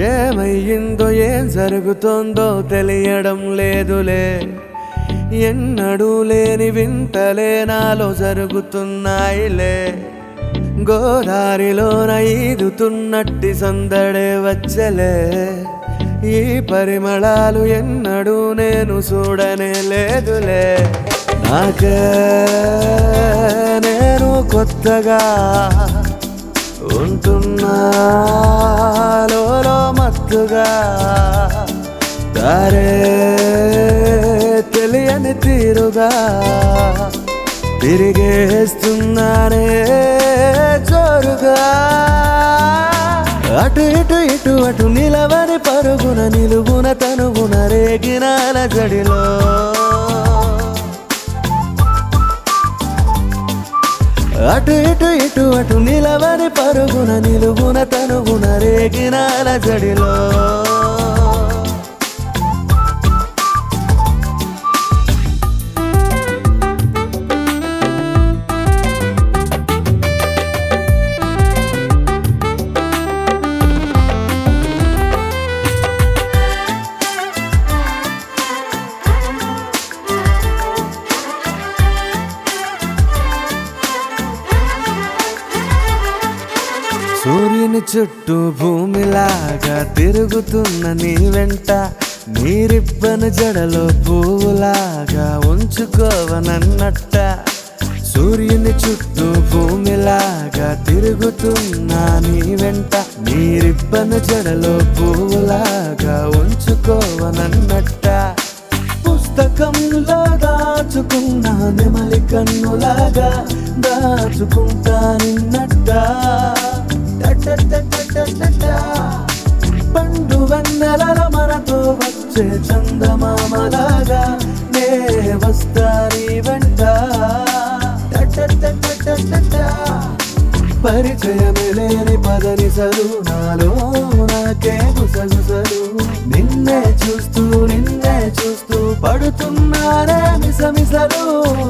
ఏమయ్యిందో ఏం జరుగుతోందో తెలియడం లేదులే ఎన్నడూ లేని వింతలే నాలో జరుగుతున్నాయిలే గోదారిలోన ఈదుతున్నట్టి సందడే వచ్చలే ఈ పరిమళాలు ఎన్నడూ నేను చూడనే లేదులే నాకే నేను కొత్తగా ఉంటున్నా లోలో మత్తుగా దారే తెలియని తీరుగా తిరిగేస్తున్నానే జోరుగా అటు ఇటు ఇటు అటు నిలవని పరుగున నిలువున తనుగున రేగినాల జడిలో అటు ఇటు ఇటు అటు నిలవని పరుగున నిలువున తనుగున రేగినాల జడిలో సూర్యుని చుట్టూ భూమిలాగా తిరుగుతున్న నీ వెంట నీరిబ్బను జడలో పువ్వులాగా ఉంచుకోవనన్నట్ట సూర్యుని చుట్టూ భూమిలాగా తిరుగుతున్న నీ వెంట నీరిబ్బను జడలో పువ్వులాగా ఉంచుకోవనన్నట్ట పుస్తకంలో దాచుకున్న నెమలి కన్నులాగా దాచుకుంటా నిన్నట్ట టటటటటటట. పండు వెన్నెలల మనతో వచ్చే చందమామలాగా నే వస్తా నీ వెంట టటటటటటట. పరిచయమే లేని పదని సరు నాలో నాకే గుసగుసలు నిన్నే చూస్తూ నిన్నే చూస్తూ పడుతున్నారే మిసమిసలు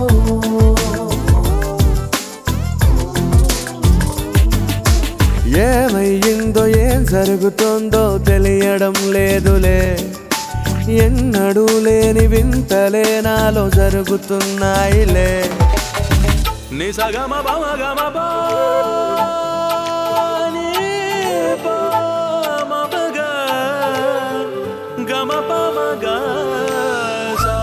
ఏమయ్యిందో ఏం జరుగుతోందో తెలియడం లేదులే ఎన్నడూ లేని వింతలే నాలో జరుగుతున్నాయిలే నిసగమ బమ గమ పా నీ పా మ పగ గమ ప మ గ సా.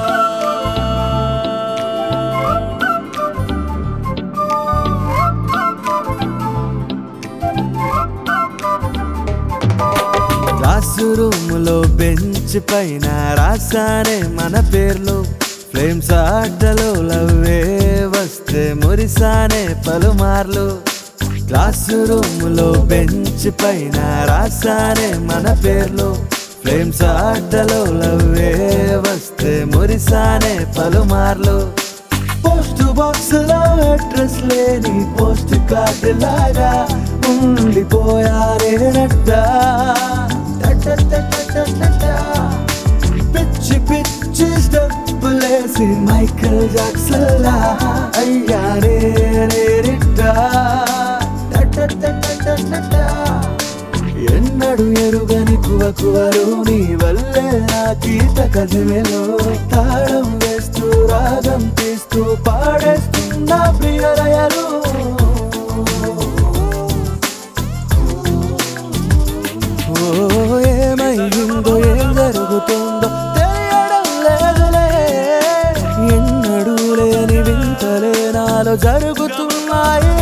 క్లాసు రూములో బెంచ్ పైన రాసానే మన పేర్లు ఫ్లేమ్స్ ఆటలో లవ్వే వస్తే మురిసానే పలుమార్లు క్లాసు రూములో బెంచ్ పైన రాసానే మన పేర్లు ఫ్లేమ్స్ ఆటలో లవ్వే వస్తే మురిసానే పలుమార్లు పోస్ట్ బాక్స్ లో అడ్రస్ లేని పోస్ట్ కార్డు లాగా ఉండిపోయారేనట్ట పిచ్చి పిచ్చి స్టెప్పులేసి మైకల్ జాక్సన్ లా అయ్యారే నేరిట్ట ఎన్నడు ఎరుగని కువ కువరు నీ వల్లే నా గీత కదిమెలో తాళం వేస్తూ రాగం తీస్తూ పాడేస్తున్నా ప్రియరయలు ఓ ఏమైందో ఏం జరుగుతుందో తెలియడం లేదులే ఎన్నడూ లేని వింతలే నాలో జరుగుతున్నాయి